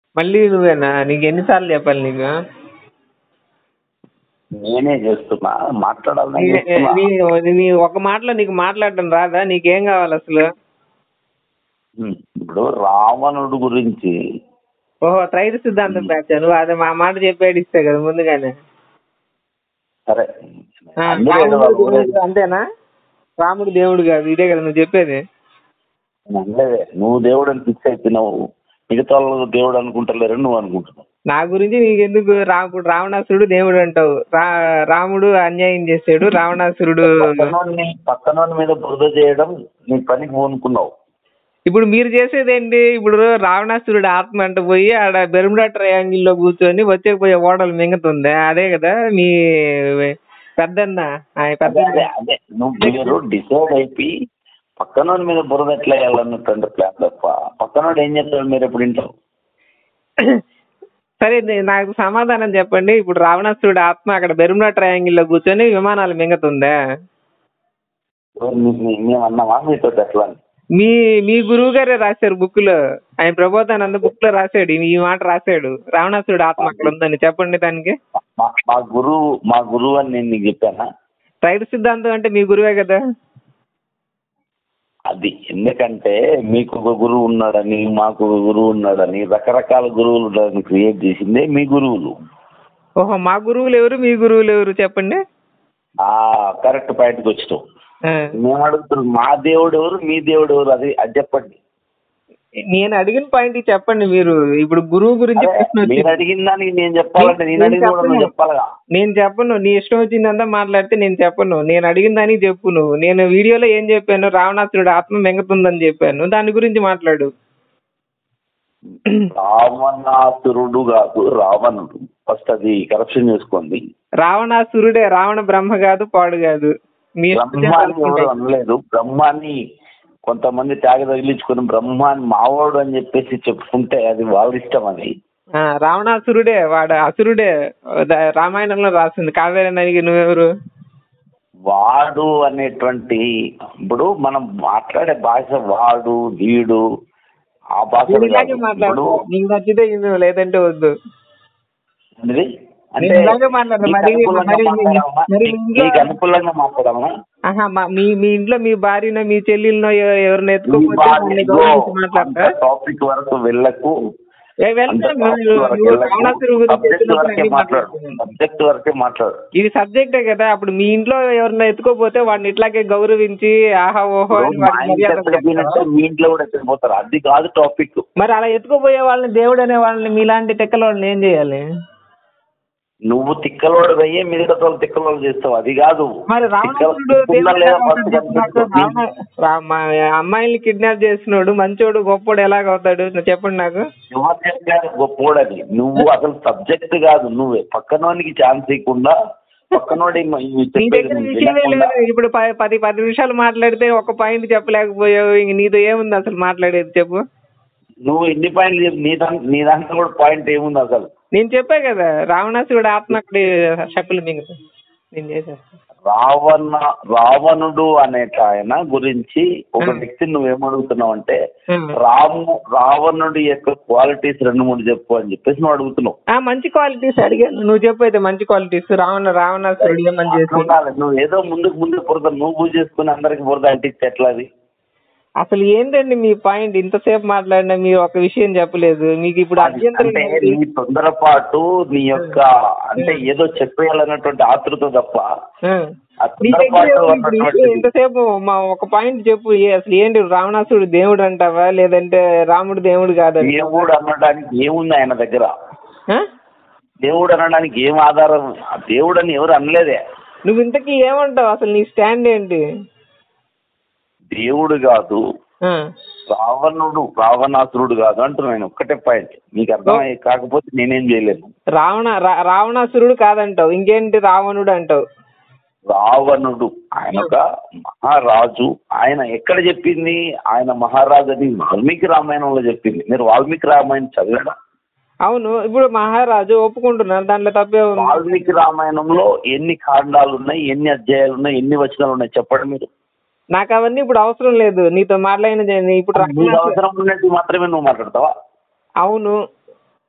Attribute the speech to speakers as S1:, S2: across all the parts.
S1: మళ్ళీ నువ్వేనా నీకు ఎన్నిసార్లు చెప్పాలి నీకు
S2: నేనే చేస్తున్నా మాట్లాడాలని
S1: నీ-
S2: చేస్తున్నా.
S1: నీ- నీ ఒక మాటలో నీకు మాట్లాడటం రాదా నీకేం కావాలి అసలు
S2: ఉమ్, ఇప్పుడు రావణుడు గురించి
S1: ఓహో త్రైత సిద్ధాంతం బ్యాచ్ నువ్వు అదే మా మాట చెప్పేది ఇస్తే కదా ముందుగానే
S2: సరే
S1: ఆ,
S2: అందరూ
S1: రాముడు
S2: ఏదో వాళ్ళు
S1: దేవుడు అంతేనా రాముడు దేవుడు కాదు ఇదే కదా నువ్వు చెప్పేది
S2: నేను అనలేదే నువ్వు దేవుడు అని ఫిక్స్ అయిపోయినావు మిగతా వాళ్ళు దేవుడు అనుకుంటలేరని నువ్వు అనుకుంటున్నావు
S1: నా గురించి నీకెందుకు రాముడు రావణాసురుడు దేవుడు అంటావు రా రాముడు అన్యాయం చేసాడు రావణాసురుడు
S2: పక్కనోని పక్కనోని మీద బురద చేయడం నీ పనికి పూనుకున్నావు
S1: ఇప్పుడు మీరు చేసేది ఏంటి ఇప్పుడు రావణాసురుడు ఆత్మ అంట పోయి ఆడ బెర్ముడా ట్రయాంగిల్ లో కూర్చొని వచ్చేపోయే ఓడలు మింగుతుంది అదే కదా మీ పెద్దన్న ఆ పెద్ద
S2: అదే అదే నువ్వు మీరు డిసైడ్ అయిపోయి పక్కనోని మీద బురద ఎట్లా వేయాలన్నటువంటి ప్లాన్ తప్ప పక్కనోడు ఏం చేస్తాడు మీరు ఎప్పుడు ఇంట్లో
S1: సరే నే- నాకు సమాధానం చెప్పండి ఇప్పుడు రావణాసురుడు ఆత్మ అక్కడ బెర్ముడా ట్రయాంగిల్ లో కూర్చొని విమానాలు మింగుతుందా
S2: మేము అన్నామా మీతో ఎట్లా అని
S1: మీ మీ గురువు గారే రాశారు బుక్ లో ఆయన ప్రబోధానంద బుక్ లో రాశాడు ఈ- ఈ మాట రాశాడు రావణాసురుడు ఆత్మ అక్కడ ఉందని చెప్పండి దానికి
S2: మా- మా గురువు మా గురువు అని నేను నీకు చెప్పానా
S1: రైతు సిద్ధాంతం అంటే మీ గురువే కదా
S2: అది ఎందుకంటే మీకు ఒక గురువు ఉన్నాడని మాకు ఒక గురువు ఉన్నాడని రకరకాల గురువులు ఉన్నారని క్రియేట్ చేసిందే మీ గురువులు
S1: ఓహో మా గురువులు ఎవరు మీ గురువులు ఎవరు చెప్పండి
S2: ఆ కరెక్ట్ పాయింట్కి వచ్చినావు
S1: ఆ,
S2: మేము అడుగుతున్నాం మా దేవుడు ఎవరు మీ దేవుడు ఎవరు అది అది చెప్పండి
S1: నేను అడిగిన పాయింట్ చెప్పండి మీరు ఇప్పుడు గురువు గురించి
S2: అదే,
S1: ప్రశ్న వచ్చింది
S2: మీరు అడిగిన దానికి నేను చెప్పాలంటే నేను
S1: నేను
S2: అడిగిన కూడా నువ్వు
S1: చెప్పను.
S2: చెప్పాలిగా
S1: నేను చెప్పను నీ ఇష్టం వచ్చిందంతా మాట్లాడితే నేను చెప్పను నేను అడిగిన దానికి చెప్పు నువ్వు నేను వీడియోలో ఏం చెప్పాను రావణాసురుడు ఆత్మ మింగుతుందని చెప్పాను దాని గురించి మాట్లాడు
S2: రావణాసురుడు కాదు రావణుడు ఫస్ట్ అది కరప్షన్ చేసుకోండి
S1: రావణాసురుడే రావణ బ్రహ్మ కాదు పాడు కాదు మీ ఇష్టం
S2: బ్రహ్మాన్ని ఎవరు
S1: చెప్పాలనుకుంటే.
S2: అనలేదు బ్రహ్మాన్ని కొంతమంది త్యాగ తగిలించుకుని బ్రహ్మాన్ని మావాడు అని చెప్పేసి చెప్పుకుంటే అది వాళ్ళ ఇష్టం అది
S1: ఆ, రావణాసురుడే వాడు అసురుడే ద- రామాయణంలో రాసింది కావేరి నదికి నువ్వెవరు
S2: వాడు అనేటువంటి ఇప్పుడు మనం మాట్లాడే భాష వాడు వీడు ఆ భాష
S1: నేను ఇలాగే
S2: కాదు.
S1: మాట్లాడు
S2: ఇప్పుడు
S1: నీకు నచ్చితే ఇను లేదంటే వద్దు
S2: ఏంటిది?
S1: నేను ఇలాగే మాట్లాడను.
S2: నీకు
S1: మరి-
S2: అనుకూలంగా
S1: మరి-
S2: మాట్లాడామా?
S1: మరి
S2: నీకు-
S1: ఇంట్లో-
S2: నీకు అనుకూలంగా మాట్లాడామా
S1: ఆహా మా- మీ మీ ఇంట్లో మీ భార్యనో మీ చెల్లెలనో ఎ- ఎవరినో ఎత్తుకోకపోతే వాళ్ళని గౌరవించి మాట్లాడతా
S2: టాపిక్ వరకు వెళ్ళకు
S1: ఏ, వెళ్తా. మీరు- నువ్వు రావణాసురుడు గురించి
S2: సబ్జెక్ట్
S1: చెప్పినప్పుడు
S2: వరకే
S1: అన్ని
S2: మాట్లాడు
S1: మాట్లాడుతున్నాను.
S2: సబ్జెక్ట్ వరకే మాట్లాడు
S1: ఇది సబ్జెక్టే కదా అప్పుడు మీ ఇంట్లో ఎవరినో ఎత్తుకోపోతే వాడిని ఇట్లాగే గౌరవించి ఆహా ఓహో అని
S2: మా
S1: వాడికి
S2: ఇంట్లో
S1: మర్యాద
S2: ఎక్కడ పోయినట్టే
S1: చేస్తావా?
S2: మీ ఇంట్లో కూడా ఎక్కడ పోతారు అది కాదు టాపిక్
S1: మరి అలా ఎత్తుకోపోయే వాళ్ళని దేవుడు అనే వాళ్ళని మీలాంటి టెక్కల వాళ్ళని ఏం చేయాలి
S2: నువ్వు తిక్కలోడు అయ్యే మిగతా వాళ్ళు తిక్కలోడు చేస్తావు అది కాదు
S1: మరి రావణాసురుడు
S2: తిక్కల- తిక్కుందా
S1: దేవుడు
S2: లేదా
S1: ఎలా
S2: first
S1: అవుతాడు చెప్పు నాకు?
S2: కనిపెట్టు.
S1: రావణ- రా- మా అమ్మాయిల్ని కిడ్నాప్ చేసినోడు మంచోడు గొప్పోడు ఎలాగవుతాడు నువ్వు చెప్పండి నాకు
S2: ఎవరు చెప్పారు గొప్పోడని నువ్వు అసలు సబ్జెక్ట్ కాదు నువ్వే పక్కనోనికి ఛాన్స్ ఇవ్వకుండా పక్కనోడి మ- ఇవి
S1: నీ
S2: చెప్పేది
S1: దగ్గర
S2: నువ్వు
S1: విషయమే
S2: వినకుండా
S1: లేదు ఇప్పుడు ప- పది పది నిమిషాలు మాట్లాడితే ఒక పాయింట్ చెప్పలేకపోయావు ఇంక నీతో ఏముంది అసలు మాట్లాడేది చెప్పు
S2: నువ్వు ఎన్ని పాయింట్లు చెప్పు నీ దాంట్లో నీ దాంట్లో కూడా పాయింట్ ఏముంది అసలు
S1: నేను చెప్పా కదా రావణాసురుడు ఆత్మ అక్కడ చెప్పులు మింగుతా నేను చేసేస్తా
S2: రావణ రావణుడు అనేట ఆయన గురించి ఒక
S1: Hmm.
S2: వ్యక్తిని నువ్వేమడుగుతున్నావు అంటే
S1: Hmm.
S2: రాము రావణుడి యొక్క క్వాలిటీస్ రెండు మూడు చెప్పు అని చెప్పేసి నువ్వు అడుగుతున్నావు
S1: ఆ మంచి క్వాలిటీస్ అడిగాను నువ్వు చెప్పు అయితే మంచి క్వాలిటీస్ రావణ రావణాసురుడు ఏమని చేసి
S2: అట్లా ఉండాలి. నువ్వు ఏదో ముందుకు ముందుకు బురద నువ్వు పూజ చేసుకుని అందరికి బురద అంటిస్తే ఎట్లా అది
S1: అసలు ఏంటండి మీ పాయింట్ ఇంతసేపు మాట్లాడినా మీరు ఒక విషయం చెప్పలేదు మీకు ఇప్పుడు
S2: అది
S1: అభ్యంతరం
S2: అంటే
S1: ఏంటి?
S2: నీ తొందరపాటు నీ యొక్క అంటే ఏదో చెప్పేయాలన్నటువంటి ఆతృత తప్ప
S1: ఆ.
S2: ఆ
S1: నీ దగ్గర
S2: తొందరపాటు
S1: ఏమో ఇప్పుడు ఇది
S2: అన్నటువంటిది
S1: ఇంతసేపు మా ఒక పాయింట్ చెప్పు ఏ- అసలు ఏంటి రావణాసురుడు దేవుడు అంటావా లేదంటే రాముడు దేవుడు కాదంటావా
S2: దేవుడు అనడానికి ఏముంది ఆయన దగ్గర
S1: ఆ?
S2: దేవుడు అనడానికి ఏం ఆధారం ఆ దేవుడు అని ఎవరు అనలేదే
S1: నువ్వు ఇంతకీ ఏమంటావు అసలు నీ స్టాండ్ ఏంటి
S2: దేవుడు కాదు
S1: ఆ.
S2: రావణుడు రావణాసురుడు కాదు అంటున్నా నేను ఒక్కటే పాయింట్ నీకు అర్థం కాకపోతే నేనేం చేయలేను
S1: రావణ రా- రావణాసురుడు కాదంటావు ఇంకేంటి రావణుడు అంటావు
S2: రావణుడు ఆయన ఒక మహారాజు ఆయన ఎక్కడ చెప్పింది ఆయన మహారాజు అని వాల్మీకి రామాయణంలో చెప్పింది మీరు వాల్మీకి రామాయణం చదివారా
S1: అవును ఇప్పుడు మహారాజు ఒప్పుకుంటున్నారు దాంట్లో తప్పే ఉంది
S2: వాల్మీకి రామాయణంలో ఎన్ని కాండాలు ఉన్నాయి ఎన్ని అధ్యాయాలు ఉన్నాయి ఎన్ని వచనాలు ఉన్నాయి చెప్పండి మీరు
S1: నాకు అవన్నీ ఇప్పుడు అవసరం లేదు నీతో మాట్లాడిన జ- ఇప్పుడు
S2: నీకు
S1: రావణాసు-
S2: అవసరం ఉన్నట్టు మాత్రమే నువ్వు మాట్లాడతావా
S1: అవును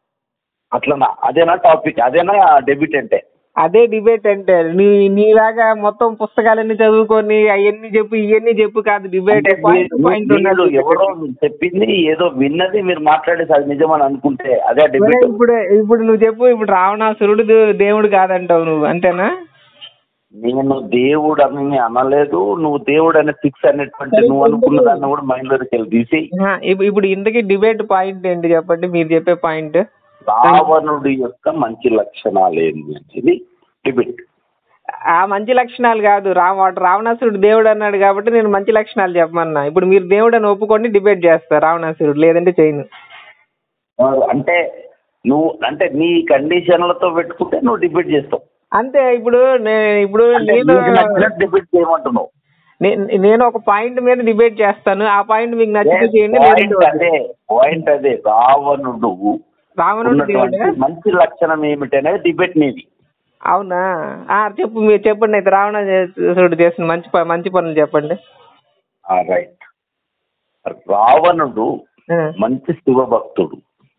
S2: అట్లనా అదేనా టాపిక్ అదేనా డెబిట్ అంటే
S1: అదే డిబేట్ అంటే నీ నీలాగా మొత్తం పుస్తకాలన్నీ చదువుకొని అవన్నీ చెప్పు ఇవన్నీ చెప్పు కాదు డిబేట్
S2: అంటే
S1: పాయింట్
S2: మీరు-
S1: పాయింట్
S2: మీరు ఎవరో చెప్పింది ఏదో విన్నది మీరు మాట్లాడేది అది నిజమని అనుకుంటే అదే డెబిట్
S1: ఇప్పుడు ఇప్పుడు నువ్వు చెప్పు ఇప్పుడు రావణాసురుడు దే- దేవుడు కాదంటావు నువ్వు అంతేనా
S2: నేను దేవుడు అని అనలేదు నువ్వు దేవుడు అనే ఫిక్స్ అనేటువంటి
S1: సరే,
S2: నువ్వు అనుకున్న
S1: ఎందుకు?
S2: దాన్ని కూడా మైండ్ లోకి వెళ్ళి తీసి
S1: ఆ, ఇప్పు- ఇప్పుడు ఇంతకీ డిబేట్ పాయింట్ ఏంటి చెప్పండి మీరు చెప్పే పాయింట్
S2: రావణుడి యొక్క మంచి లక్షణాలు ఏంటి అనేది డిబిట్
S1: ఆ మంచి లక్షణాలు కాదు రావ వాడు రావణాసురుడు దేవుడు అన్నాడు కాబట్టి నేను మంచి లక్షణాలు చెప్పమన్నా ఇప్పుడు మీరు దేవుడు అని ఒప్పుకొని డిబేట్ చేస్తా రావణాసురుడు లేదంటే చేయను
S2: అంటే నువ్వు అంటే నీ కండిషన్లతో పెట్టుకుంటే నువ్వు డిబేట్ చేస్తావు
S1: అంతే ఇప్పుడు నే- ఇప్పుడు
S2: అంటే
S1: నేను
S2: నీకు నచ్చినట్టు డిబేట్ చేయమంటున్నావు
S1: నే- నేను ఒక పాయింట్ మీద డిబేట్ చేస్తాను ఆ పాయింట్ మీకు నచ్చితే చేయండి
S2: పాయింట్
S1: లేదంటే
S2: అదే పాయింట్ అదే రావణుడు
S1: రావణుడు దేవుడా
S2: ఉన్నటువంటి మంచి లక్షణం ఏమిటి అనేది డిబేట్ నీది
S1: అవునా ఆ, చెప్పు మీరు చెప్పండి అయితే రావణాసురుడు చేసిన మంచి ప- మంచి పనులు చెప్పండి
S2: రైట్ రావణుడు
S1: ఆ.
S2: మంచి శివభక్తుడు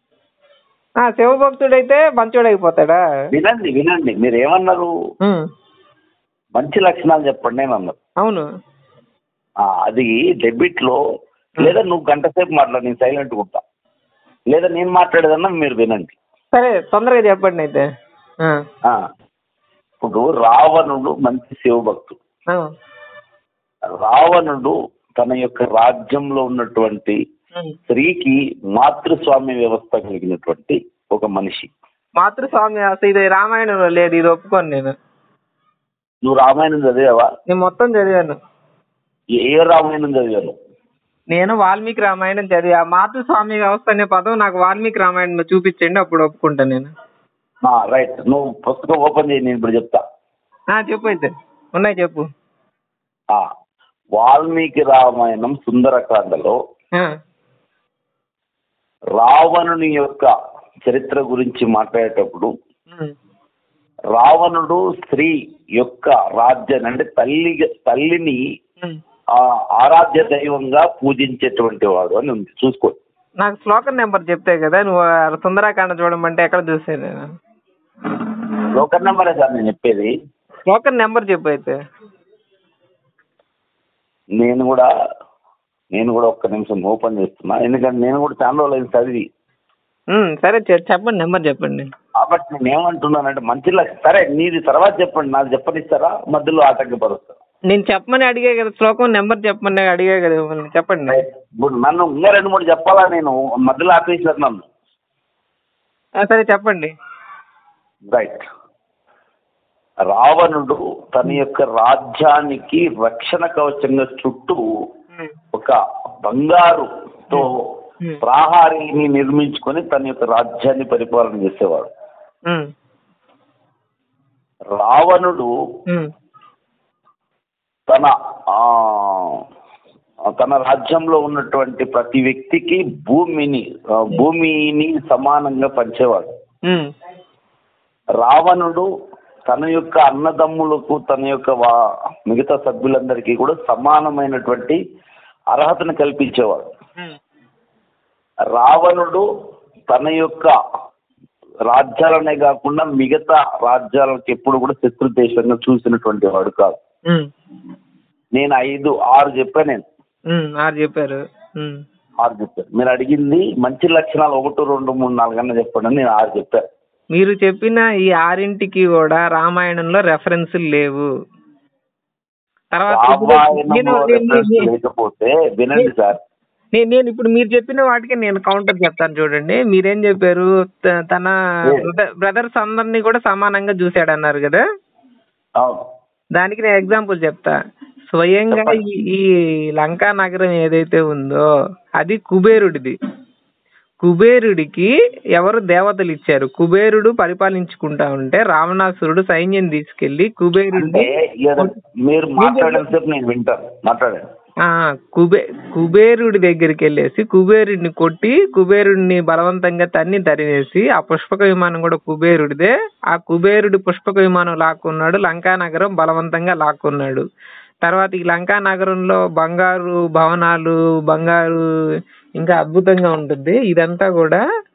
S1: ఆ, శివభక్తుడు అయితే మంచోడు అయిపోతాడా
S2: వినండి వినండి మీరు ఏమన్నారు
S1: ఉమ్,
S2: మంచి లక్షణాలు చెప్పండి నేను అన్నారు
S1: అవును
S2: ఆ, అది డెబిట్ లో లేదా నువ్వు గంట సేపు మాట్లాడు నేను సైలెంట్ ఉంటా లేదా నేను మాట్లాడేదన్నా మీరు వినండి
S1: సరే తొందరగా చెప్పండి అయితే ఆ,
S2: ఆ, ఇప్పుడు రావణుడు మంచి శివభక్తుడు
S1: ఆ,
S2: రావణుడు తన యొక్క రాజ్యంలో ఉన్నటువంటి
S1: ఉమ్.
S2: స్త్రీకి మాతృస్వామ్య వ్యవస్థ కలిగినటువంటి ఒక మనిషి
S1: మాతృస్వామి అసలు ఇది రామాయణంలో లేదు ఇది ఒప్పుకోను నేను
S2: నువ్వు రామాయణం చదివావా
S1: నేను మొత్తం చదివాను
S2: ఏ రామాయణం చదివాను
S1: నేను వాల్మీకి రామాయణం చదివా మాతృస్వామి వ్యవస్థ అనే పదం నాకు వాల్మీకి రామాయణంలో చూపించండి అప్పుడు ఒప్పుకుంటా నేను
S2: రైట్ నువ్వు పుస్తకం ఓపెన్ చేయి నేను ఇప్పుడు చెప్తా
S1: ఆ, చెప్పు అయితే ఉన్నాయి చెప్పు
S2: ఆ, వాల్మీకి రామాయణం సుందరకాండలో
S1: ఆ,
S2: రావణుని యొక్క చరిత్ర గురించి మాట్లాడేటప్పుడు
S1: ఉమ్,
S2: రావణుడు స్త్రీ యొక్క రాజ్యాన్ని అంటే తల్లి తల్లిని
S1: ఉమ్.
S2: ఆ ఆరాధ్య దైవంగా పూజించేటువంటి వాడు అని ఉంది చూసుకో
S1: నాకు శ్లోకం నెంబర్ చెప్తే కదా నువ్వు ఆ సుందరాకాండ చూడమంటే ఎక్కడ చూసాను నేను
S2: లోకల్ నెంబరే సార్ నేను చెప్పేది
S1: శ్లోకం నెంబర్ చెప్పు అయితే
S2: నేను కూడా నేను కూడా ఒక్క నిమిషం ఓపెన్ చేస్తున్నా ఎందుకంటే నేను కూడా చాలా రోజులు అయింది చదివి
S1: ఉమ్, సరే చె- చెప్పండి నెంబర్ చెప్పండి
S2: కాబట్టి నేను ఏమంటున్నానంటే మంచి లక్ష సరే నీది తర్వాత చెప్పండి నాకు చెప్పనిస్తారా మధ్యలో ఆటంకపరుస్తా
S1: నేను చెప్పమని అడిగే కదా శ్లోకం నెంబర్ చెప్పమని అడిగే కదా మిమ్మల్ని. చెప్పండి
S2: ఇప్పుడు నన్ను ఇంకా రెండు మూడు చెప్పాలా నేను మధ్యలో ఆపేసారు నన్ను
S1: ఆ, సరే చెప్పండి
S2: రైట్ రావణుడు తన యొక్క రాజ్యానికి రక్షణ కవచంగా చుట్టూ
S1: ఉమ్,
S2: ఒక బంగారుతో
S1: Hmm.
S2: ప్రాహారీని నిర్మించుకొని తన యొక్క రాజ్యాన్ని పరిపాలన చేసేవాడు
S1: ఉమ్,
S2: రావణుడు
S1: ఉమ్,
S2: తన ఆ తన రాజ్యంలో ఉన్నటువంటి ప్రతి వ్యక్తికి భూమిని ఆ, భూమిని సమానంగా పంచేవాడు
S1: ఉమ్,
S2: రావణుడు తన యొక్క అన్నదమ్ములకు తన యొక్క వా- మిగతా సభ్యులందరికీ కూడా సమానమైనటువంటి అర్హతను కల్పించేవాడు
S1: ఉమ్,
S2: రావణుడు తన యొక్క రాజ్యాలనే కాకుండా మిగతా రాజ్యాలకు ఎప్పుడు కూడా శత్రు దేశంగా చూసినటువంటి వాడు కాదు
S1: ఉమ్,
S2: నేను ఐదు ఆరు చెప్పాను నేను
S1: ఉమ్, ఆరు చెప్పారు ఉమ్.
S2: ఆరు చెప్పాను మీరు అడిగింది మంచి లక్షణాలు ఒకటి రెండు మూడు నాలుగు అన్న చెప్పండి అని నేను ఆరు చెప్పాను
S1: మీరు చెప్పిన ఈ ఆరింటికి కూడా రామాయణంలో రెఫరెన్సులు లేవు తర్వాత ఇప్పుడు నేను-
S2: రామాయణంలో
S1: నేను-
S2: reference
S1: నేను-
S2: లేకపోతే వినండి సార్
S1: నేను నేను ఇప్పుడు మీరు చెప్పిన వాటికి నేను కౌంటర్ చెప్తాను చూడండి మీరేం చెప్పారు త- తన బ్రదర్స్ అందరినీ కూడా సమానంగా చూశాడు అన్నారు కదా
S2: అవును
S1: దానికి నేను ఎగ్జాంపుల్ చెప్తా స్వయంగా ఈ ఈ లంకా నగరం ఏదైతే ఉందో అది కుబేరుడిది కుబేరుడికి ఎవరు దేవతలు ఇచ్చారు కుబేరుడు పరిపాలించుకుంటా ఉంటే రావణాసురుడు సైన్యం తీసుకెళ్లి కుబేరుడిని
S2: అంటే ఏదో మీరు మాట్లాడేంతసేపు నేను వింటాను మాట్లాడండి
S1: ఆ కుబే కుబేరుడి దగ్గరికి వెళ్ళేసి కుబేరుడిని కొట్టి కుబేరుడిని బలవంతంగా తన్ని తరివేసి ఆ పుష్పక విమానం కూడా కుబేరుడిదే ఆ కుబేరుడి పుష్పక విమానం లాక్కున్నాడు లంకా నగరం బలవంతంగా లాక్కున్నాడు తర్వాత ఈ లంకా నగరంలో బంగారు భవనాలు బంగారు ఇంకా అద్భుతంగా ఉంటుంది ఇదంతా కూడా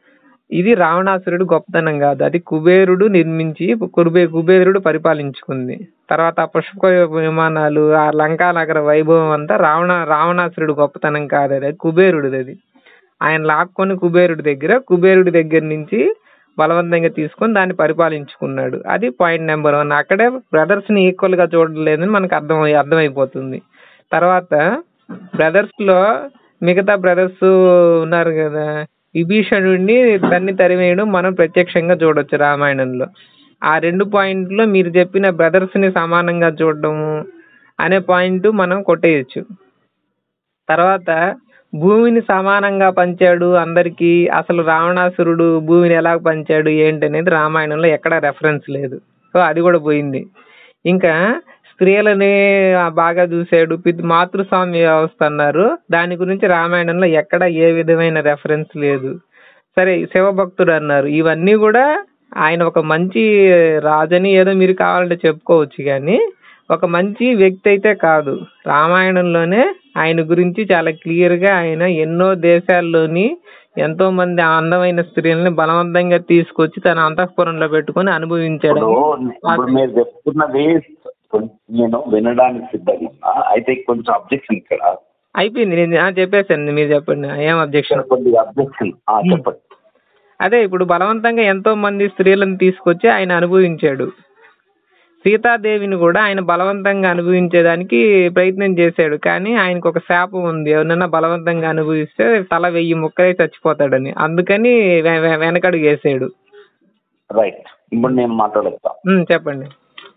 S1: ఇది రావణాసురుడు గొప్పతనం కాదు అది కుబేరుడు నిర్మించి కుబే కుబేరుడు పరిపాలించుకుంది తర్వాత ఆ పుష్పక విమానాలు ఆ లంకా నగర వైభవం అంతా రావణ రావణాసురుడు గొప్పతనం కాదు అది అది కుబేరుడిది అది ఆయన లాక్కొని కుబేరుడి దగ్గర కుబేరుడి దగ్గర నుంచి బలవంతంగా తీసుకొని దాన్ని పరిపాలించుకున్నాడు అది పాయింట్ నెంబర్ వన్ అక్కడే బ్రదర్స్ ని ఈక్వల్ గా చూడలేదని మనకు అర్థం అర్థమైపోతుంది తర్వాత బ్రదర్స్ లో మిగతా బ్రదర్స్ ఉన్నారు కదా విభీషణుడిని తన్ని తరివేయడం మనం ప్రత్యక్షంగా చూడొచ్చు రామాయణంలో ఆ రెండు పాయింట్లో మీరు చెప్పిన బ్రదర్స్ ని సమానంగా చూడడము అనే పాయింట్ మనం కొట్టేయచ్చు తర్వాత భూమిని సమానంగా పంచాడు అందరికీ అసలు రావణాసురుడు భూమిని ఎలా పంచాడు ఏంటి అనేది రామాయణంలో ఎక్కడ రెఫరెన్స్ లేదు సో అది కూడా పోయింది ఇంకా స్త్రీలని ఆ బాగా చూశాడు పిత్ మాతృస్వామ్య వ్యవస్థ అన్నారు దాని గురించి రామాయణంలో ఎక్కడ ఏ విధమైన రెఫరెన్స్ లేదు సరే శివభక్తుడు అన్నారు ఇవన్నీ కూడా ఆయన ఒక మంచి రాజని ఏదో మీరు కావాలంటే చెప్పుకోవచ్చు కానీ ఒక మంచి వ్యక్తి అయితే కాదు రామాయణంలోనే ఆయన గురించి చాలా క్లియర్ గా ఆయన ఎన్నో దేశాల్లోని ఎంతో మంది అందమైన స్త్రీలని బలవంతంగా తీసుకొచ్చి తన అంతఃపురంలో పెట్టుకొని అనుభవించాడు
S2: ఇప్పుడు ఇప్పుడు మీరు చెప్తున్నది కొంచెం నేను వినడానికి సిద్ధంగా ఉన్నా అయితే కొంచెం అబ్జెక్షన్ ఇక్కడ
S1: అయిపోయింది నేను ఆ, చెప్పేశాను మీరు చెప్పండి ఏం అబ్జెక్షన్
S2: కొద్దిగా అబ్జెక్షన్ చెప్పండి
S1: అదే ఇప్పుడు బలవంతంగా ఎంతో మంది స్త్రీలను తీసుకొచ్చి ఆయన అనుభవించాడు సీతాదేవిని కూడా ఆయన బలవంతంగా అనుభవించేదానికి ప్రయత్నం చేశాడు కానీ ఆయనకు ఒక శాపం ఉంది ఎవరన్నా బలవంతంగా అనుభవిస్తే తల వెయ్యి ముక్కలే చచ్చిపోతాడని అందుకని వె- వె- వెనకడుగు వేసాడు
S2: రైట్ ఇప్పుడు నేను మాట్లాడతా
S1: ఉమ్, చెప్పండి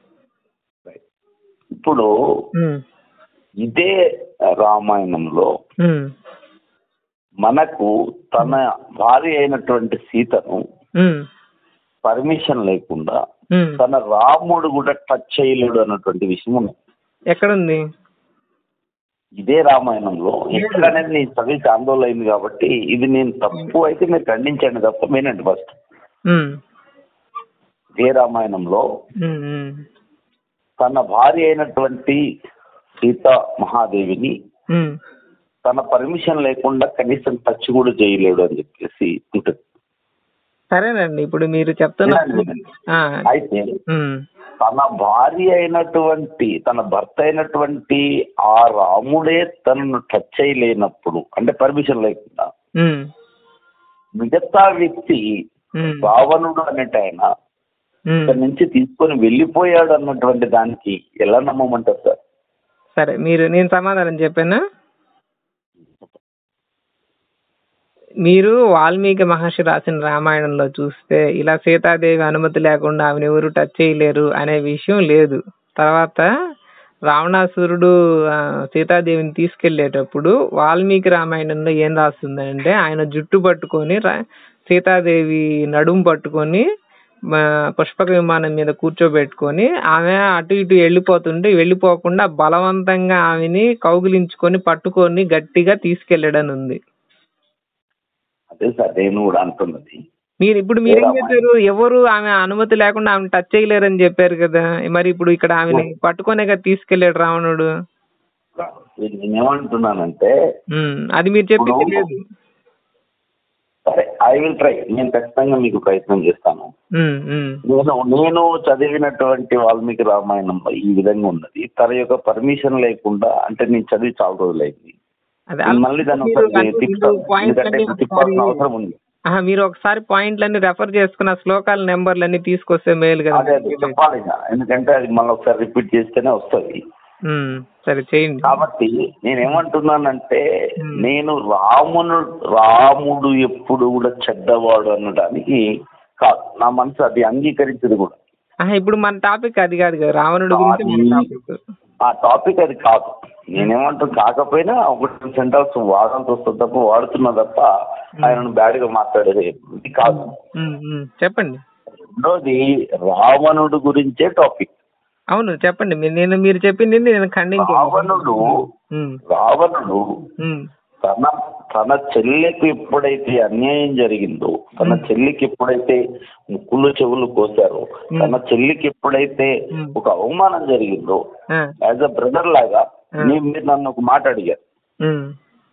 S2: ఇప్పుడు
S1: ఉమ్,
S2: ఇదే రామాయణంలో
S1: ఉమ్,
S2: మనకు తన భార్య అయినటువంటి సీతను
S1: ఉమ్,
S2: పర్మిషన్ లేకుండా
S1: ఉమ్.
S2: తన రాముడు కూడా టచ్ చేయలేడు అన్నటువంటి విషయం ఉంది
S1: ఎక్కడుంది
S2: ఇదే రామాయణంలో ఎక్కడ అనేది నీ చదివితే ఆందోళన అయింది కాబట్టి ఇది నేను తప్పు అయితే మీరు ఖండించండి తప్ప వినండి ఫస్ట్
S1: ఉమ్,
S2: ఇదే రామాయణంలో
S1: ఉమ్, ఉమ్,
S2: తన భార్య అయినటువంటి సీత మహాదేవిని
S1: ఉమ్.
S2: తన పర్మిషన్ లేకుండా కనీసం టచ్ కూడా చేయలేడు అని చెప్పేసి ఉంటుంది
S1: సరేనండి ఇప్పుడు మీరు చెప్తున్న
S2: వినండి.
S1: ఆ,
S2: అయితే
S1: ఉమ్,
S2: తన భార్య అయినటువంటి తన భర్త అయినటువంటి ఆ రాముడే తనను టచ్ చేయలేనప్పుడు అంటే పర్మిషన్ లేకుండా
S1: ఉమ్,
S2: మిగతా వ్యక్తి
S1: ఉమ్,
S2: రావణుడు అనేట ఆయన
S1: ఉమ్.
S2: ఇక్కడ నుంచి తీసుకొని వెళ్ళిపోయాడు అన్నటువంటి దానికి ఎలా నమ్మమంటారు సార్
S1: సరే మీరు నేను సమాధానం చెప్పానా మీరు వాల్మీకి మహర్షి రాసిన రామాయణంలో చూస్తే ఇలా సీతాదేవి అనుమతి లేకుండా ఆమెను ఎవరు టచ్ చేయలేరు అనే విషయం లేదు తర్వాత రావణాసురుడు ఆ, సీతాదేవిని తీసుకెళ్లేటప్పుడు వాల్మీకి రామాయణంలో ఏం రాస్తుందంటే ఆయన జుట్టు పట్టుకొని రా- సీతాదేవి నడుము పట్టుకొని ఆ, పుష్పక విమానం మీద కూర్చోబెట్టుకొని ఆమె అటు ఇటు వెళ్ళిపోతుంటే వెళ్ళిపోకుండా బలవంతంగా ఆమెని కౌగిలించుకొని పట్టుకొని గట్టిగా తీసుకెళ్ళడని ఉంది
S2: అదే సార్ నేను కూడా అంటున్నది
S1: మీరు ఇప్పుడు మీరేం
S2: ఏ
S1: చెప్పారు ఎవరు ఆమె అనుమతి లేకుండా ఆమె టచ్ చేయలేరని చెప్పారు కదా మరి ఇప్పుడు ఇక్కడ ఆమెని పట్టుకొనేగా తీసుకెళ్ళాడు రావణుడు
S2: నేనేమంటున్నానంటే
S1: ఉమ్, అది మీరు చెప్పింది
S2: ఇప్పుడు-
S1: లేదు
S2: సరే ఐ విల్ ట్రై నేను ఖచ్చితంగా మీకు ప్రయత్నం చేస్తాను
S1: ఉమ్, ఉమ్,
S2: నేను నేను చదివినటువంటి వాల్మీకి రామాయణం ఈ విధంగా ఉన్నది తన యొక్క పర్మిషన్ లేకుండా అంటే నేను చదివి చాలా రోజులైంది
S1: అదే
S2: నేను మళ్ళీ దాన్ని
S1: మీరు-
S2: ఒకసారి
S1: మీరు
S2: తిప్పుతాను
S1: పాయింట్లన్నీ
S2: ఎందుకంటే ఇప్పుడు తిప్పాల్సిన
S1: ఒకసారి-
S2: అవసరం ఉంది
S1: ఆహా, మీరు ఒకసారి పాయింట్లన్నీ రెఫర్ చేసుకున్న శ్లోకాల నెంబర్లన్నీ తీసుకొస్తే మేలు కదా
S2: అదే అదే చెప్పాలి ఇక. ఎందుకంటే అది మళ్ళీ ఒకసారి రిపీట్ చేస్తేనే వస్తుంది
S1: ఉమ్, సరే చేయండి
S2: కాబట్టి నేనేమంటున్నానంటే
S1: Hmm.
S2: నేను రామును రాముడు ఎప్పుడు కూడా చెడ్డవాడు అనడానికి కాదు నా మనసు అది అంగీకరించదు కూడా
S1: ఆహా, ఇప్పుడు మన టాపిక్ అది కాదు కదా రావణుడి గురించి మన
S2: అది-
S1: టాపిక్
S2: ఆ టాపిక్ అది కాదు నేనేమంటున్నా కాకపోయినా ఒకటి సెంటెన్స్ వాడాల్సి వస్తుంది తప్ప వాడుతున్నా తప్ప ఆయనను బ్యాడ్ గా మాట్లాడేది ఇది కాదు
S1: ఉమ్, ఉమ్, చెప్పండి
S2: రెండోది రావణుడు గురించే టాపిక్
S1: అవును చెప్పండి మీరు నేను మీరు చెప్పింది నేను ఖండించాను
S2: రావణుడు
S1: ఉమ్,
S2: రావణుడు
S1: ఉమ్,
S2: తన తన చెల్లికి ఎప్పుడైతే అన్యాయం జరిగిందో తన చెల్లికి ఎప్పుడైతే ముక్కులు చెవులు కోసారో తన చెల్లికి ఎప్పుడైతే
S1: Hmm.
S2: ఒక అవమానం జరిగిందో
S1: ఆ,
S2: యాజ్ అ బ్రదర్ లాగా
S1: Hmm.
S2: నీ- మీరు నన్ను ఒక మాట అడిగారు
S1: ఉమ్,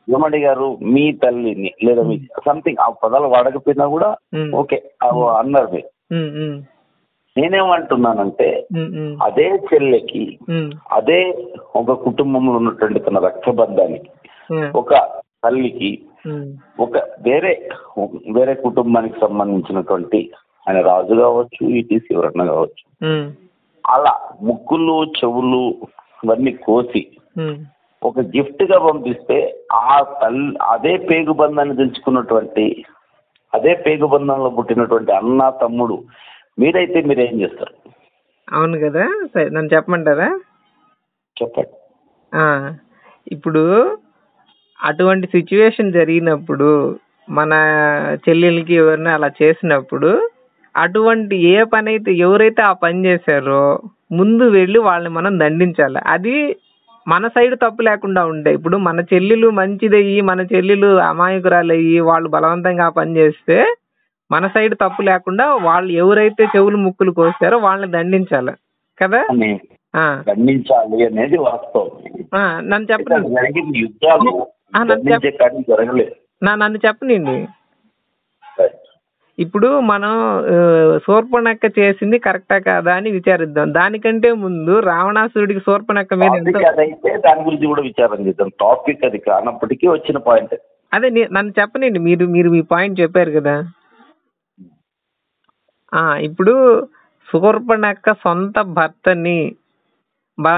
S2: ఏమడిగారు మీ తల్లిని లేదా మీ సంథింగ్ ఆ పదాలు వాడకపోయినా కూడా
S1: ఉమ్,
S2: ఓకే అవి అన్నారు మీరు
S1: ఉమ్, ఉమ్,
S2: నేనేమంటున్నానంటే
S1: ఉమ్, ఉమ్,
S2: అదే చెల్లెకి
S1: ఉమ్,
S2: అదే ఒక కుటుంబంలో ఉన్నటువంటి తన రక్తబంధానికి
S1: ఉమ్,
S2: ఒక తల్లికి
S1: ఉమ్,
S2: ఒక వేరే వేరే కుటుంబానికి సంబంధించినటువంటి ఆయన రాజు కావచ్చు ఈటీసీ ఎవరన్నా కావచ్చు
S1: ఉమ్,
S2: అలా ముక్కులు చెవులు ఇవన్నీ కోసి
S1: ఉమ్,
S2: ఒక గిఫ్ట్ గా పంపిస్తే ఆ తల్లి అదే పేగు బంధాన్ని తెలుసుకున్నటువంటి అదే పేగు బంధంలో పుట్టినటువంటి అన్న తమ్ముడు మీరైతే మీరు ఏం చేస్తారు
S1: అవును కదా సరే నన్ను చెప్పమంటారా
S2: చెప్పండి
S1: ఆ, ఇప్పుడు అటువంటి సిచ్యువేషన్ జరిగినప్పుడు మన చెల్లెలకి ఎవరిని అలా చేసినప్పుడు అటువంటి ఏ పని అయితే ఎవరైతే ఆ పని చేశారో ముందు వెళ్ళి వాళ్ళని మనం దండించాలి అది మన సైడ్ తప్పు లేకుండా ఉండే ఇప్పుడు మన చెల్లెలు మంచిదయ్యి మన చెల్లెలు అమాయకురాలయ్యి వాళ్ళు బలవంతంగా ఆ పని చేస్తే మన సైడ్ తప్పు లేకుండా వాళ్ళు ఎవరైతే చెవులు ముక్కులు కోసారో వాళ్ళని దండించాలి కదా
S2: అని
S1: ఆ,
S2: ఖండించాలి అనేది వాస్తవం
S1: ఆ, నన్ను
S2: ఇక్కడ
S1: చెప్పండి
S2: జరిగిన యుద్ధాలు
S1: ఆ, నాకు చెప్-
S2: ఖండించే కానీ జరగలేదు
S1: నా నన్ను చెప్పనండి
S2: Right.
S1: ఇప్పుడు మనం ఆ, శూర్పణఖ చేసింది కరెక్టా కాదా అని విచారిద్దాం దానికంటే ముందు రావణాసురుడికి శూర్పణఖ మీద ఎంత
S2: టాపిక్ అదైతే దాని గురించి కూడా విచారం చేద్దాం టాపిక్ అది కానప్పటికీ వచ్చిన పాయింట్
S1: అదే నే- నన్ను చెప్పనండి మీరు మీరు మీ పాయింట్ చెప్పారు కదా ఆ ఇప్పుడు శూర్పణఖ సొంత భర్తని బా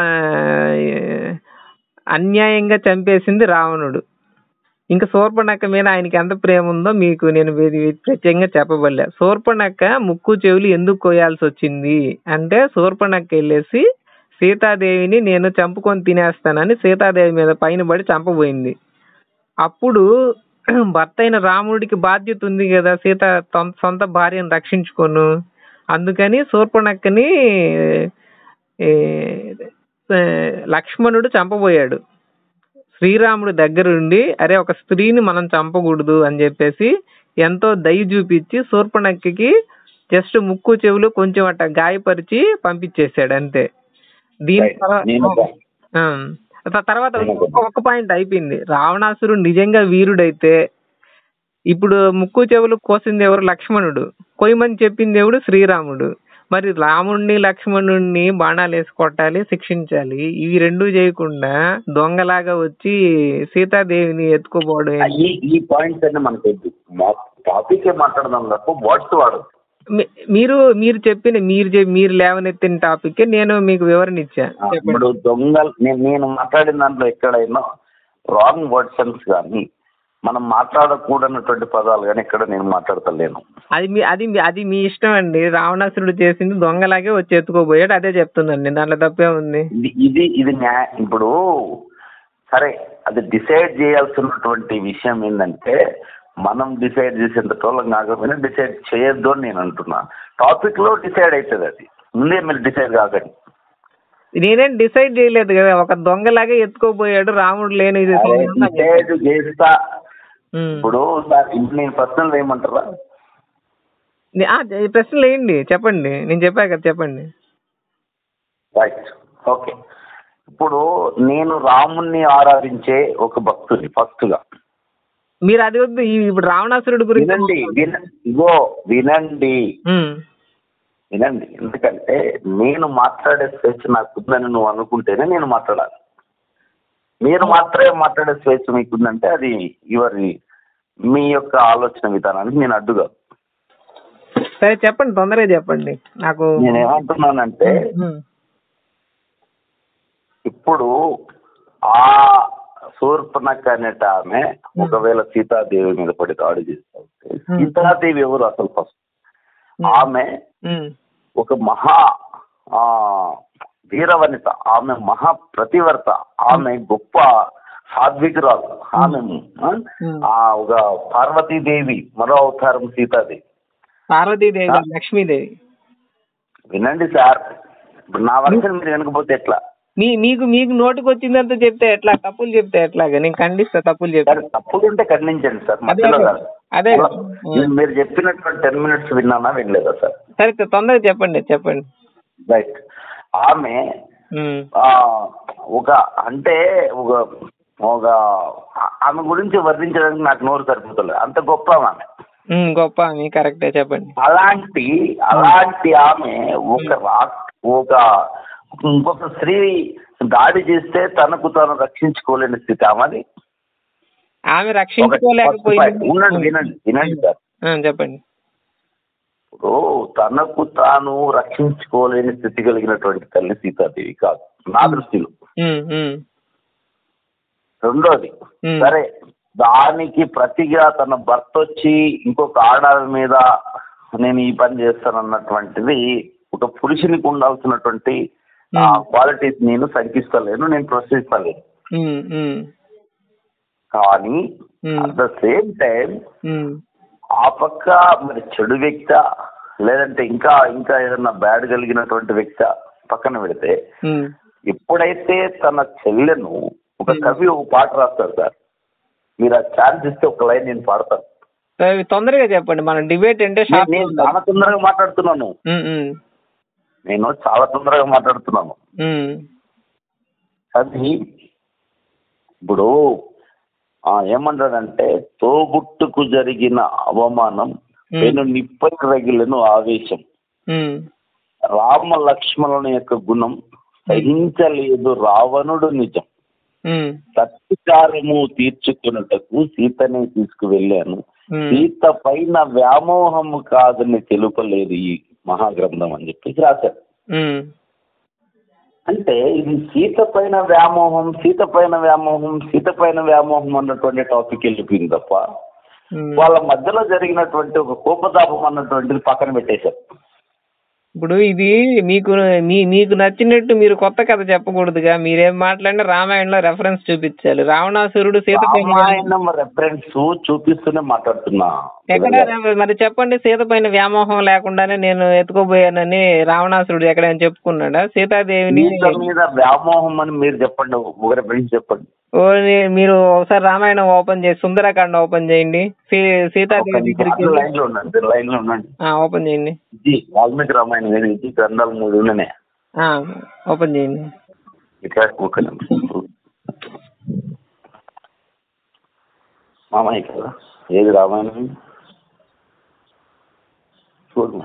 S1: అన్యాయంగా చంపేసింది రావణుడు ఇంకా శూర్పణఖ మీద ఆయనకి ఎంత ప్రేమ ఉందో మీకు నేను ఇది ప్రత్యేకంగా చెప్పబడలే శూర్పణఖ ముక్కు చెవులు ఎందుకు కోయాల్సి వచ్చింది అంటే శూర్పణఖ వెళ్ళేసి సీతాదేవిని నేను చంపుకొని తినేస్తానని సీతాదేవి మీద పైన పడి చంపబోయింది అప్పుడు భర్త అయిన రాముడికి బాధ్యత ఉంది కదా సీత తొం- సొంత భార్యను రక్షించుకోను అందుకని శూర్పణఖని ఏ, ఏ, లక్ష్మణుడు చంపబోయాడు శ్రీరాముడి దగ్గరుండి అరే ఒక స్త్రీని మనం చంపకూడదు అని చెప్పేసి ఎంతో దయ చూపించి శూర్పణఖకి జస్ట్ ముక్కు చెవులు కొంచెం అట్ట గాయపరిచి పంపించేశాడు అంతే దీని
S2: Right.
S1: తర్వా-
S2: నేను
S1: ఆ. త- తర్వాత ఇంకొక- ఒక పాయింట్ అయిపోయింది రావణాసురుడు నిజంగా వీరుడైతే ఇప్పుడు ముక్కు చెవులు కోసింది ఎవరు లక్ష్మణుడు కొయ్యమని చెప్పింది ఎవడు శ్రీరాముడు మరి రాముణ్ణి లక్ష్మణుణ్ణి బాణాలు వేసి కొట్టాలి శిక్షించాలి ఇవి రెండు చేయకుండా దొంగలాగా వచ్చి సీతాదేవిని ఎత్తుకోపోవడం ఏంటి?
S2: ఈ ఈ పాయింట్స్ అన్ని మనకు వద్దు మా టాపిక్ మాట్లాడదాం తప్ప వర్డ్స్ వాడదు
S1: మీ- మీరు మీరు చెప్పిన మీరు చెప్- మీరు లేవనెత్తిన టాపిక్ నేను మీకు వివరణ ఇచ్చా చెప్పండి
S2: ఇప్పుడు దొంగలు నేను నేను మాట్లాడిన దాంట్లో ఎక్కడైనా రాంగ్ వర్డ్సన్స్ కానీ మనం మాట్లాడకూడనటువంటి పదాలు కానీ ఎక్కడ నేను మాట్లాడతలేను
S1: అది మీ అది మీ- అది మీ ఇష్టం అండి రావణాసురుడు చేసింది దొంగలాగే వచ్చి ఎత్తుకోబోయాడు అదే చెప్తున్నాను దాంట్లో తప్పే ఉంది
S2: ఇది ఇది ఇది న్యాయ ఇప్పుడు సరే అది డిసైడ్ చేయాల్సినటువంటి విషయం ఏంటంటే మనం డిసైడ్ చేసేంత టోలం కాకపోయినా డిసైడ్ చేయొద్దు అని నేను అంటున్నా టాపిక్ లో డిసైడ్ అవుతుంది అది ముందే మీరు డిసైడ్ కాకండి
S1: నేనేం డిసైడ్ చేయలేదు కదా ఒక దొంగలాగే ఎత్తుకోబోయాడు రాముడు లేని ఇది సంబంధం నాకు
S2: డిసైడ్ చేస్తా
S1: ఉమ్.
S2: ఇప్పుడు సార్ ఇప్పుడు నేను పర్సనల్ ఏమంటారా
S1: నే- ఆ, ఈ ప్రశ్నలు వేయండి చెప్పండి నేను చెప్పా కదా చెప్పండి
S2: రైట్ ఓకే ఇప్పుడు నేను రాముణ్ణి ఆరాధించే ఒక భక్తుని ఫస్ట్ గా
S1: మీరు అది వద్దు ఈ ఇప్పుడు రావణాసురుడు గురించి
S2: వినండి విన ఇగో వినండి
S1: ఉమ్.
S2: వినండి ఎందుకంటే నేను మాట్లాడే స్వేచ్ఛ నాకు ఉందని నువ్వు అనుకుంటేనే నేను మాట్లాడాలి మీరు మాత్రమే మాట్లాడే స్వేచ్ఛ మీకుందంటే అది యువరి మీ యొక్క ఆలోచన విధానానికి నేను అడ్డుగా
S1: సరే చెప్పండి తొందరగా చెప్పండి నాకు
S2: నేను ఏమంటున్నానంటే
S1: ఉమ్.
S2: ఇప్పుడు ఆ శూర్పణఖ అనేట ఆమె ఒకవేళ సీతాదేవి మీద పడి దాడి చేస్తా ఉంటే సీతాదేవి ఎవరు అసలు ఫస్ట్ ఆమె
S1: ఉమ్.
S2: ఒక మహా ఆ వీరవనిత ఆమె మహా ప్రతివర్త ఆమె గొప్ప సాత్వికురాలు ఆమె ఆ, ఆ ఒక పార్వతీదేవి మరో అవతారం సీతాదేవి
S1: పార్వతీదేవి కాదు, లక్ష్మీదేవి
S2: వినండి సార్ ఇప్పుడు నా వర్షన్ మీరు వెనకపోతే ఎట్లా
S1: మీ మీకు మీకు నోటికి వచ్చిందంతా చెప్తే ఎట్లా తప్పులు చెప్తే ఎట్లాగా నేను ఖండిస్తా తప్పులు చెప్తే
S2: సార్ తప్పులు ఉంటే ఖండించండి సార్
S1: అదే
S2: మధ్యలో
S1: కదా.
S2: కాదు.
S1: అదే కదా.
S2: నేను మీరు చెప్పినటువంటి టెన్ మినిట్స్ విన్నానా వినలేదా సార్
S1: సరే తొందరగా చెప్పండి చెప్పండి
S2: రైట్ ఆమె
S1: ఉమ్.
S2: ఆ, ఒక అంటే ఒక ఒక ఆ- ఆమె గురించి వర్ణించడానికి నాకు నోరు సరిపోతలేదు అంత గొప్ప ఆమె
S1: ఉమ్, గొప్ప మీ కరెక్టే చెప్పండి
S2: అలాంటి అలాంటి ఆమె ఒక రా ఒక ఇంకొక స్త్రీ దాడి చేస్తే తనకు తాను రక్షించుకోలేని స్థితి ఆమెది
S1: ఆమె
S2: ఒక-
S1: రక్షించుకోలేకపోయింది
S2: ఉండండి వినండి వినండి సార్
S1: ఆ, చెప్పండి
S2: ఇప్పుడు తనకు తాను రక్షించుకోలేని స్థితి కలిగినటువంటి తల్లి సీతాదేవి కాదు నా దృష్టిలో
S1: ఉమ్, ఉమ్,
S2: రెండోది
S1: ఉమ్,
S2: సరే దానికి ప్రతిగా తన భర్త వచ్చి ఇంకొక ఆడాల మీద నేను ఈ పని చేస్తానన్నటువంటిది ఒక పురుషునికి ఉండాల్సినటువంటి క్వాలిటీస్ నేను శంకిస్తలేను నేను ప్రోత్సహిస్తలేను
S1: ఉమ్, ఉమ్,
S2: కానీ
S1: um,
S2: at the same time
S1: um,
S2: ఆ పక్క మరి చెడు వ్యక్త లేదంటే ఇంకా ఇంకా ఏదన్నా బ్యాడ్ కలిగినటువంటి వ్యక్త పక్కన పెడితే
S1: ఉమ్.
S2: ఎప్పుడైతే తన చెల్లెను ఒక కవి ఒక పాట రాస్తారు సార్ మీరు ఆ ఛాన్స్ ఇస్తే ఒక లైన్ నేను పాడతాను
S1: సరే, తొందరగా చెప్పండి మన డిబేట్ అంటే
S2: నేను-
S1: షార్ట్
S2: నేను చాలా తొందరగా మాట్లాడుతున్నాను
S1: ఉమ్, ఉమ్,
S2: నేను చాలా తొందరగా మాట్లాడుతున్నాను
S1: ఉమ్,
S2: అది ఇప్పుడు ఆ, ఏమంటాడంటే తోబుట్టుకు జరిగిన అవమానం
S1: ఉమ్,
S2: నేను నిప్పై రగిలను ఆవేశం
S1: ఉమ్,
S2: రామ లక్ష్మణుల యొక్క గుణం సహించలేదు రావణుడు నిజం
S1: ఉమ్,
S2: సత్కారము తీర్చుకున్నటకు సీతనే తీసుకువెళ్ళాను
S1: ఉమ్.
S2: సీత పైన వ్యామోహము కాదని తెలుపలేదు ఈ మహాగ్రంథం అని చెప్పేసి రాశారు
S1: ఉమ్,
S2: అంటే ఇది సీత పైన వ్యామోహం సీత పైన వ్యామోహం సీత పైన వ్యామోహం అన్నటువంటి టాపిక్ వెళ్ళిపోయింది తప్ప
S1: ఉమ్.
S2: వాళ్ళ మధ్యలో జరిగినటువంటి ఒక కోపతాపం అన్నటువంటిది పక్కన పెట్టేశారు
S1: ఇప్పుడు ఇది మీకు మీ మీకు నచ్చినట్టు మీరు కొత్త కథ చెప్పకూడదుగా మీరేం మాట్లాడినా రామాయణంలో రెఫరెన్స్ చూపించాలి రావణాసురుడు సీత పైన
S2: రామాయణం రెఫరెన్స్ చూపిస్తూనే మాట్లాడుతున్నా
S1: ఎక్కడ రా- మరి చెప్పండి సీత పైన వ్యామోహం లేకుండానే నేను ఎత్తుకోబోయానని రావణాసురుడు ఎక్కడైనా చెప్పుకున్నాడా సీతాదేవిని
S2: సీత మీద వ్యామోహం అని మీరు చెప్పండి ఒక రెఫరెన్స్ చెప్పండి
S1: ఓ నీ- మీరు ఒకసారి రామాయణం ఓపెన్ చేసి సుందరకాండ ఓపెన్ చేయండి సీ- సీతాదేవి దగ్గరికి వెళ్ళి-
S2: లైన్ లో ఉండండి లైన్ లో ఉండండి
S1: ఆ, ఓపెన్ చేయండి
S2: ఇది వాల్మీకి రామాయణం ఏది ఇది గ్రంథాలు మూడు ఉన్నాయి
S1: ఆ, ఓపెన్ చేయండి
S2: ఇట్లా ఒక నిమిషం మామయ్య కదా ఏది రామాయణం చూడు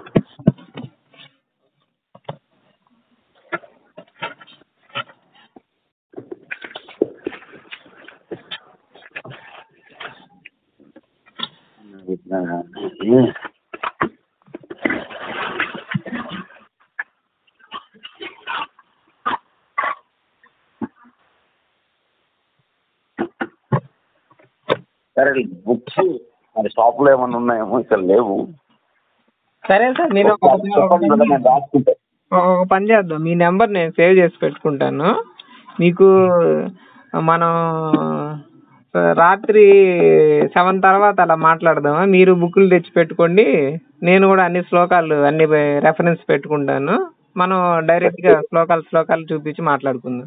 S2: సరే బుక్స్ మరి షాప్ లో ఏమైనా ఉన్నాయేమో ఇక్కడ లేవు
S1: సరే సార్ నేను ఒక ఒక
S2: చెప్పండి కదా, నేను రాసుకుంటా
S1: ఒక పని చేద్దాం మీ నెంబర్ నేను సేవ్ చేసి పెట్టుకుంటాను మీకు మనం రాత్రి సెవెన్ తర్వాత అలా మాట్లాడదామా మీరు బుక్కులు తెచ్చి పెట్టుకోండి నేను కూడా అన్ని శ్లోకాలు అన్ని రెఫరెన్స్ పెట్టుకుంటాను మనం డైరెక్ట్ గా శ్లోకాలు శ్లోకాలు చూపించి మాట్లాడుకుందాం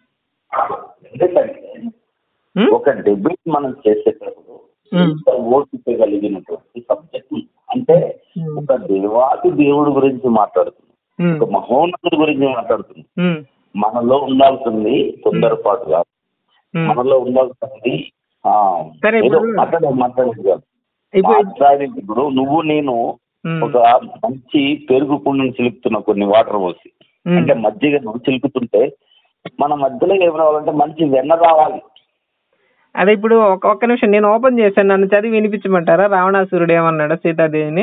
S2: ఎందుకంటే
S1: ఉం?
S2: ఒక డెబిట్ మనం చేసేటప్పుడు
S1: ఉం.
S2: ఇంత ఓపిక కలిగినటువంటి సబ్జెక్ట్ అంటే
S1: ఉం.
S2: ఒక దేవాది దేవుడి గురించి మాట్లాడుతుంది
S1: ఉం.
S2: ఒక మహోన్నతుడి గురించి మాట్లాడుతుంది
S1: ఉం.
S2: మనలో ఉండాల్సింది తొందరపాటు కాదు
S1: ఉం.
S2: మనలో ఉండాల్సింది ఆ,
S1: సరే,
S2: ఏదో
S1: ఇప్పుడు-
S2: మాట్లాడే మాట్లాడేది కాదు
S1: ఇప్పుడు
S2: మాట్లాడేది ఇప్పుడు నువ్వు నేను
S1: ఉం.
S2: ఒక మంచి పెరుగు కుండను చిలుపుతున్నా కొన్ని వాటర్ పోసి
S1: ఉం.
S2: అంటే మజ్జిగ నువ్వు చిలుపుతుంటే మన మధ్యలో ఏం రావాలంటే మంచి వెన్న రావాలి
S1: అదే ఇప్పుడు ఒక ఒక్క నిమిషం నేను ఓపెన్ చేశాను నన్ను చదివి వినిపించమంటారా రావణాసురుడు ఏమన్నాడు సీతాదేవిని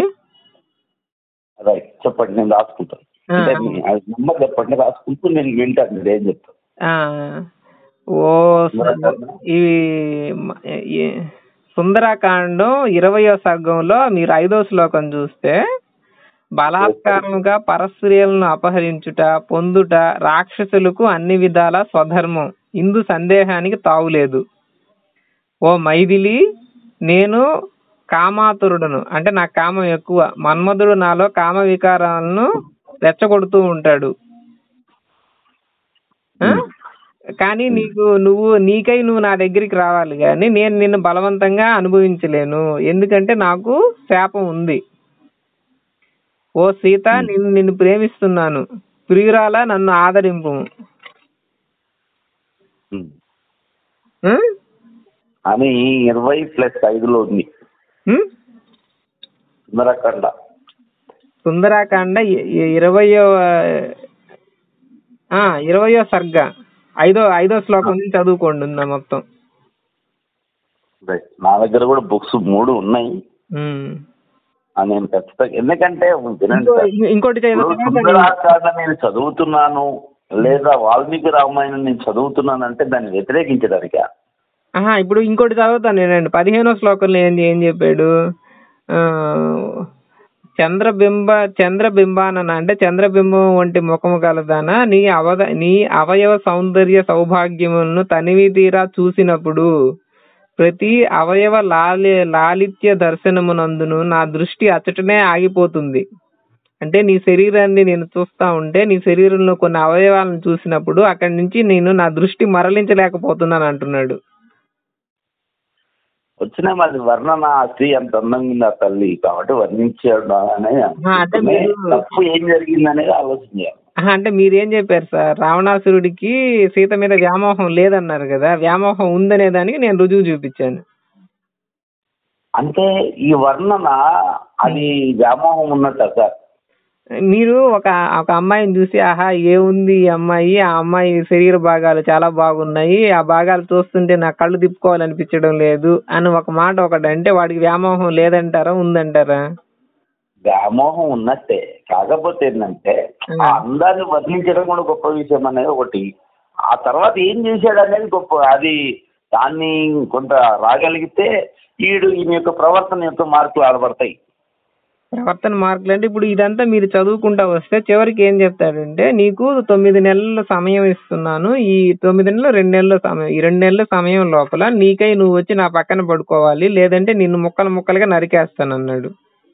S2: రైట్ చెప్పండి నేను రాసుకుంటాను
S1: ఆ.
S2: అంటే మీ- అది నెంబర్ చెప్పండి రాసుకుంటూ నేను వింటాను మీరు ఏం చెప్తాను
S1: ఆ, ఓ స- ఈ మ- ఈ సుందరకాండం ఇరవయో సర్గంలో మీరు ఐదో శ్లోకం చూస్తే బలాత్కారముగా పరస్త్రీలను అపహరించుట పొందుట రాక్షసులకు అన్ని విధాల స్వధర్మం ఇందు సందేహానికి తావులేదు ఓ మైథిలి నేను కామాతురుడను అంటే నాకు కామం ఎక్కువ మన్మధుడు నాలో కామ వికారాలను రెచ్చగొడుతూ ఉంటాడు ఆ? కానీ నీకు నువ్వు నీకై నువ్వు నా దగ్గరికి రావాలి కానీ నేను నిన్ను బలవంతంగా అనుభవించలేను ఎందుకంటే నాకు శాపం ఉంది ఓ సీత నిన్ను నిన్ను ప్రేమిస్తున్నాను ప్రియురాలా నన్ను ఆదరింపు
S2: ఉం.
S1: ఉం?
S2: అని ఇరవై ప్లస్ ఐదులో ఉంది
S1: ఉం?
S2: సుందరకాండ
S1: సుందరాకాండ ఇ- ఇ- ఇరవయో ఆ, ఇరవయో సర్గ ఐదో ఐదో శ్లోకం నుంచి చదువుకోండి ఉందా మొత్తం
S2: రైట్. నా దగ్గర కూడా బుక్స్ మూడు ఉన్నాయి
S1: ఉం.
S2: ఆ నేను ఖచ్చితంగా ఎందుకంటే వినండి
S1: ఇంకో-
S2: సార్
S1: ఇంకోటి
S2: ఇప్పుడు
S1: చదువుతారా?
S2: సుందరాకాండ నేను చదువుతున్నాను లేదా వాల్మీకి రామాయణం నేను చదువుతున్నాను అంటే దాన్ని వ్యతిరేకించడానికా
S1: ఆహా ఇప్పుడు ఇంకోటి చదువుతాను నేనండి పదిహేనో శ్లోకంలో ఏంది ఏం చెప్పాడు ఆ చంద్రబింబ చంద్రబింబాన అంటే చంద్రబింబం వంటి ముఖము కలదాన నీ అవద నీ అవయవ సౌందర్య సౌభాగ్యములను తనివి తీరా చూసినప్పుడు ప్రతి అవయవ లాలి లాలిత్య దర్శనమునందును నా దృష్టి అచ్చటనే ఆగిపోతుంది అంటే నీ శరీరాన్ని నేను చూస్తా ఉంటే నీ శరీరంలో కొన్ని అవయవాలను చూసినప్పుడు అక్కడి నుంచి నేను నా దృష్టి మరలించలేకపోతున్నాను అంటున్నాడు
S2: వచ్చిన మరి వర్ణన ఆ స్త్రీ అంత అందంగా ఉంది ఆ తల్లి కాబట్టి వర్ణించాడు అని
S1: ఆ, అంటే మీరు-
S2: తప్పు ఏం జరిగింది అనేది ఆలోచించాలి
S1: ఆహా, అంటే మీరేం చెప్పారు సార్ రావణాసురుడికి సీత మీద వ్యామోహం లేదన్నారు కదా వ్యామోహం ఉందనే దానికి నేను రుజువు చూపించాను
S2: అంటే ఈ వర్ణన అది వ్యామోహం ఉన్నట్ట సార్
S1: మీరు ఒక ఒక అమ్మాయిని చూసి ఆహా ఏముంది ఈ అమ్మాయి ఆ అమ్మాయి శరీర భాగాలు చాలా బాగున్నాయి ఆ భాగాలు చూస్తుంటే నా కళ్ళు తిప్పుకోవాలనిపించడం లేదు అని ఒక మాట ఒకటి అంటే వాడికి వ్యామోహం లేదంటారా ఉందంటారా
S2: వ్యామోహం ఉన్నట్టే కాకపోతే ఏంటంటే ఆ అందాన్ని వర్ణించడం కూడా గొప్ప విషయం అనేది ఒకటి ఆ తర్వాత ఏం చేశాడు అనేది గొప్ప అది దాన్ని కొంత రాగలిగితే ఈడు ఈయన యొక్క ప్రవర్తన యొక్క మార్పులు ఆడబడతాయి
S1: ప్రవర్తన మార్కులు అంటే ఇప్పుడు ఇదంతా మీరు చదువుకుంటా వస్తే చివరికి ఏం చెప్తాడంటే నీకు తొమ్మిది నెలల సమయం ఇస్తున్నాను ఈ తొమ్మిది నెలలు రెండు నెలల సమయం ఈ రెండు నెలల సమయం లోపల నీకై నువ్వు వచ్చి నా పక్కన పడుకోవాలి లేదంటే నిన్ను ముక్కలు ముక్కలుగా నరికేస్తాను అన్నాడు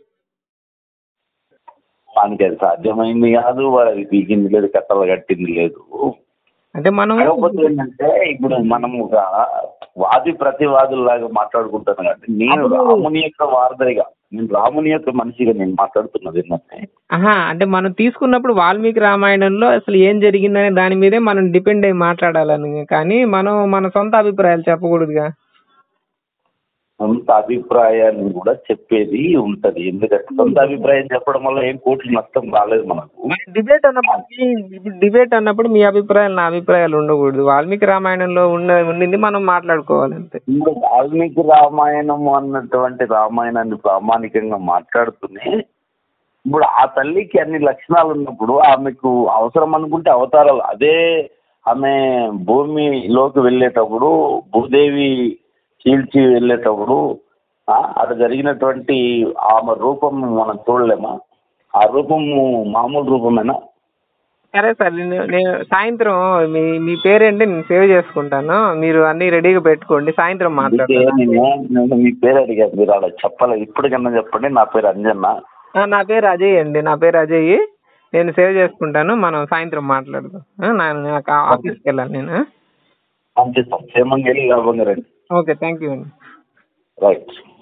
S2: వానికి అది సాధ్యమైంది కాదు వాడు అది పీకింది లేదు కట్టలు కట్టింది లేదు
S1: అంటే మనం
S2: కాకపోతే ఏంటంటే ఇప్పుడు మనం ఒక వాది ప్రతివాదుల్లాగా మాట్లాడుకుంటాను కాబట్టి నేను
S1: అప్పుడు-
S2: రాముని యొక్క వారధిగా నేను రాముని యొక్క మనిషిగా నేను మాట్లాడుతున్నది ఏంటంటే
S1: ఆహా అంటే మనం తీసుకున్నప్పుడు వాల్మీకి రామాయణంలో అసలు ఏం జరిగిందనే దాని మీదే మనం డిపెండ్ అయి మాట్లాడాలని కానీ మనం మన సొంత అభిప్రాయాలు చెప్పకూడదుగా
S2: సొంత అభిప్రాయాన్ని కూడా చెప్పేది ఉంటది ఎందుకంటే సొంత అభిప్రాయం చెప్పడం వల్ల ఏం కోట్లు నష్టం రాలేదు మనకు
S1: డిబేట్ అన్నప్పుడు ఇప్పుడు డిబేట్ అన్నప్పుడు మీ అభిప్రాయాలు నా అభిప్రాయాలు ఉండకూడదు వాల్మీకి రామాయణంలో ఉన్న ఉండింది మనం మాట్లాడుకోవాలి అంతే
S2: ఇప్పుడు వాల్మీకి రామాయణం అన్నటువంటి రామాయణాన్ని ప్రామాణికంగా మాట్లాడుతూనే ఇప్పుడు ఆ తల్లికి అన్ని లక్షణాలు ఉన్నప్పుడు ఆమెకు అవసరం అనుకుంటే అవతారాలు అదే ఆమె భూమిలోకి వెళ్ళేటప్పుడు భూదేవి చీల్చి వెళ్ళేటప్పుడు ఆ, అక్కడ జరిగినటువంటి ఆమె రూపం మనం చూడలేమా ఆ రూపము మామూలు రూపమేనా
S1: సరే సార్ నేను నేను సాయంత్రం మీ మీ పేరేంటి నేను సేవ్ చేసుకుంటాను మీరు అన్ని రెడీగా పెట్టుకోండి సాయంత్రం
S2: అందుకే
S1: మాట్లాడతాను
S2: నేను నేను మీ పేరు అడిగాను మీరు అలా చెప్పలేదు ఇప్పటికన్నా చెప్పండి నా పేరు అంజన్న
S1: ఆ, నా పేరు అజయ్ అండి నా పేరు అజయ్ నేను సేవ్ చేసుకుంటాను మనం సాయంత్రం మాట్లాడదాం ఆ, నా- నాకు ఆఫీస్కి వెళ్ళాలి నేను
S2: మంచి క్షేమంగా వెళ్ళి లాభంగా రండి
S1: ఓకే థ్యాంక్ యూ అండి
S2: రైట్